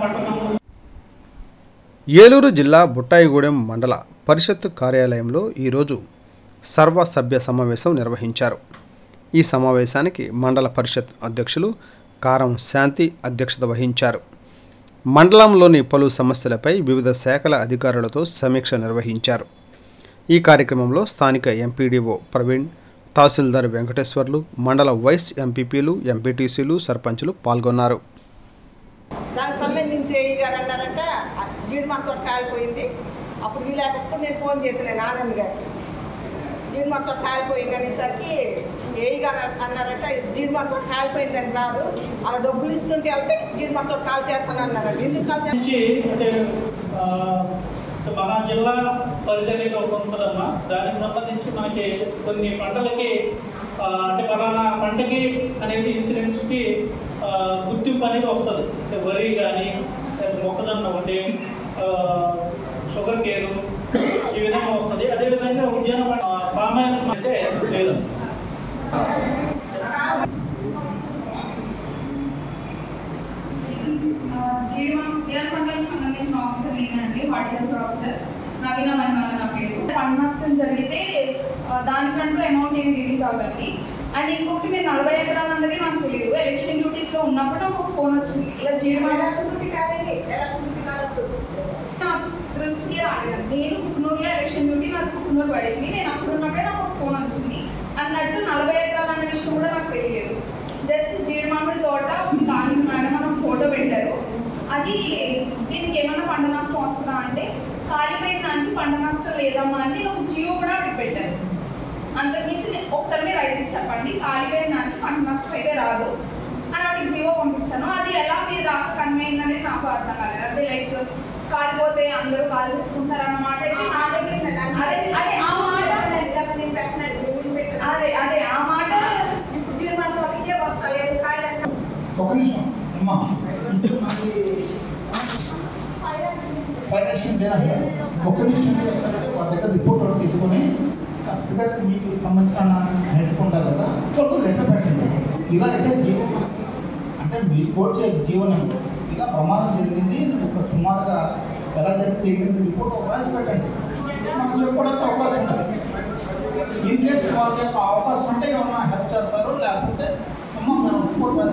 పట్టణము ఏలూరు జిల్లా బుట్టాయిగూడెం మండల పరిషత్ కార్యాలయంలో ఈరోజు సర్వ సభ్య సమావేశం నిర్వహించారు ఈ సమావేశానికి మండల పరిషత్ అధ్యక్షులు కారం శాంతి అధ్యక్షత వహించారు మండలంలోని పలు సమస్యలపై వివిధ శాఖల అధికారులతో సమీక్ష నిర్వహించారు ఈ కార్యక్రమంలో స్థానిక ఎంపీడీఓ ప్రవీణ్ తహసీల్దార్ వెంకటేశ్వర్లు మండల వైస్ ఎంపీపీలు ఎంపీటీసీలు సర్పంచులు పాల్గొన్నారు దానికి సంబంధించి ఏఈ గారు అన్నారంటే జీడి మనతో కాలిపోయింది అప్పుడు వీలేకపోతే నేను ఫోన్ చేసాను ఆనంద్ గారికి జీడి మనతో కాలిపోయింది అనేసరికి ఏఈ గారు అన్నారంటే జీడి మనతో కాలిపోయిందని రాదు అలా డబ్బులు ఇస్తుంటే వెళ్తే జీడి మనతో కాల్ చేస్తాను అన్నారండి ఎందుకు కాల్ చేస్తాను నుంచి అంటే ఆ, మన జిల్లా పరిధి అనేది ఒకటి ఉంటుందమ్మా దానికి సంబంధించి మనకి కొన్ని పంటలకి ఆ, అంటే ఫలానా పంటకి అనేది ఇన్సూరెన్స్కి ఆ, గుర్తింపు అనేది వస్తుంది అంటే వరి కానీ మొక్కజొన్న ఒకటి ఆ, షుగర్ కేను ఈ విధంగా వస్తుంది అదేవిధంగా ఉద్యాన పంట పామాయిల్ అంటే లేదు జీవనం ఉద్యాన పంటలకు సంబంధించిన ఆఫీసర్ నేనండి హార్టికల్చర్ ఆఫీసర్ నవీన మహిళ నా పేరు ఫండ్ నష్టం జరిగితే ఆ, దానికంటూ అమౌంట్ ఏం రిలీజ్ అవ్వాలి అండ్ ఇంకొకటి మీరు నలభై ఎకరాలు అన్నది నాకు తెలియదు ఎలక్షన్ డ్యూటీస్లో ఉన్నప్పుడు నాకు ఒక ఫోన్ వచ్చింది ఇలా జీవనం ఎలక్షన్ డ్యూటీ కాదండి ఎలక్షన్ డ్యూటీ కాదు నా దృష్టికి రాలేదు నేను కుక్నూరులో ఎలక్షన్ డ్యూటీ నాకు కుక్నూరు పడింది నేను అక్కడ ఉన్నప్పుడే నాకు ఒక ఫోన్ వచ్చింది అన్నట్టు నలభై ఎకరాలు అన్న విషయం కూడా నాకు తెలియదు జస్ట్ జీడిమామిడి తోట ఉంది కానీ మేడం మనం ఫోటో పెట్టారు అది దీనికి ఏమైనా పంట నష్టం వస్తుందా అంటే కాలిపోయిన దానికి పంట నష్టం లేదమ్మా అని నేను ఒక జియో కూడా అక్కడ పెట్టారు అంతకుమించి నేను ఒకసారి మీరు అయితే చెప్పండి కాలిపోయిన దానికి పంట నష్టం అయితే రాదు అని వాడికి జియో పంపించాను అది ఎలా మీరు దాకా కన్వే అనేది నాకు అర్థం కాలేదు అంటే లైక్ కాలిపోతే అందరూ కాల్ చేసుకుంటారు అన్నమాట అయితే నా దగ్గర అదే అదే ఆ మాట నేను పెట్టినట్టు నువ్వు పెట్టిన అదే అదే ఆ మాట ఇప్పుడు జీడి మనతో ఇదే వస్తాయి ఏది కాయలు ఒక నిమిషం అమ్మా మనకి ఫైనాన్షియల్ లేదా ఒక్క నిమిషం చేస్తారంటే వాళ్ళ దగ్గర రిపోర్ట్ ఒకటి తీసుకొని కరెక్ట్గా మీకు సంబంధించిన నెట్ ఉండాలి కదా ఒక లెటర్ పెట్టండి ఇలా అయితే జీవనం అంటే మీ కోర్టు జీవనం ఇలా ప్రమాదం జరిగింది ఒక సుమారుగా ఎలా జరిగింది రిపోర్ట్ ఒక రాసి పెట్టండి మాకు చెప్పుకోవడానికి అవకాశం ఉంటుంది ఇన్ కేసు వాళ్ళ యొక్క అవకాశం ఉంటే ఏమన్నా హెల్ప్ చేస్తారు లేకపోతే అమ్మ మనం రిపోర్ట్ రాసి